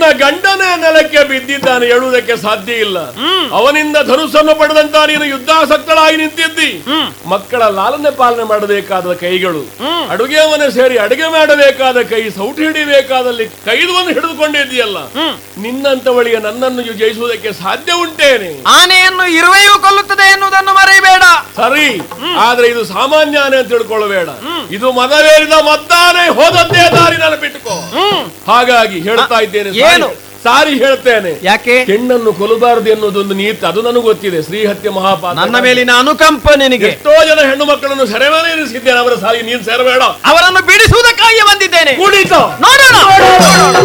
ನಿನ್ನ ಗಂಡನೇ ನೆಲಕ್ಕೆ ಬಿದ್ದಿದ್ದಾನೆ ಹೇಳುವುದಕ್ಕೆ ಸಾಧ್ಯ ಇಲ್ಲ ಅವನಿಂದ ಧನುಸ್ಸನ್ನು ಪಡೆದಂತ ನೀನು ಯುದ್ಧಾಸಕ್ತಳಾಗಿ ನಿಂತಿದ್ದಿ ಮಕ್ಕಳ ಲಾಲನೆ ಪಾಲನೆ ಮಾಡಬೇಕಾದ ಕೈಗಳು ಅಡುಗೆ ಮನೆ ಸೇರಿ ಅಡುಗೆ ಮಾಡಬೇಕಾದ ಕೈ ಸೌಟಿ ಹಿಡಿಬೇಕಾದಲ್ಲಿ ಕೈದುವನ್ನು ಹಿಡಿದುಕೊಂಡಿದ್ದೀಯಲ್ಲ ನಿನ್ನಂತವಳಿಗೆ ನನ್ನನ್ನು ಜಯಿಸುವುದಕ್ಕೆ ಸಾಧ್ಯ ಉಂಟೇನೆ ಆನೆಯನ್ನು ಇರುವೆಯೂ ಕೊಲ್ಲುತ್ತದೆ ಎನ್ನುವುದನ್ನು ಮರೆಯಬೇಡ ಸರಿ ಆದ್ರೆ ಇದು ಸಾಮಾನ್ಯ ಆನೆ ಅಂತ ತಿಳ್ಕೊಳ್ಳಬೇಡ ಇದು ಮದವೇರಿದ ಮದ್ದಾನೆ ಹೋದದ್ದೇ ದಾರಿ ನೆನಪಿಟ್ಟುಕೋ ಹಾಗಾಗಿ ಹೇಳ್ತಾ ಇದ್ದೇನೆ ಸಾರಿ- ಏನು? ಸಾರಿ ಹೇಳ್ತೇನೆ ಯಾಕೆ ಹೆಣ್ಣನ್ನು ಕೊಲ್ಲಬಾರದು ಎನ್ನುವುದೊಂದು ನೀತಿ ಅದು ನನಗೆ ಗೊತ್ತಿದೆ ಶ್ರೀಹತ್ಯೆ ಮಹಾಪಾತ ನನ್ನ ಮೇಲಿನ ಅನುಕಂಪ ನಿನಗೆ ಎಷ್ಟೋ ಜನ ಹೆಣ್ಣು ಮಕ್ಕಳನ್ನು ಸೆರೆಮನೆ ಇರಿಸಿದ್ದೇನೆ ಅವರ ಸಾರಿ ನೀನ್ ಸೇರಬೇಡ ಅವರನ್ನು ಬಿಡಿಸುವುದಕ್ಕಾಗಿ ಬಂದಿದ್ದೇನೆ ಕುಡಿತ ನೋಡೋಣ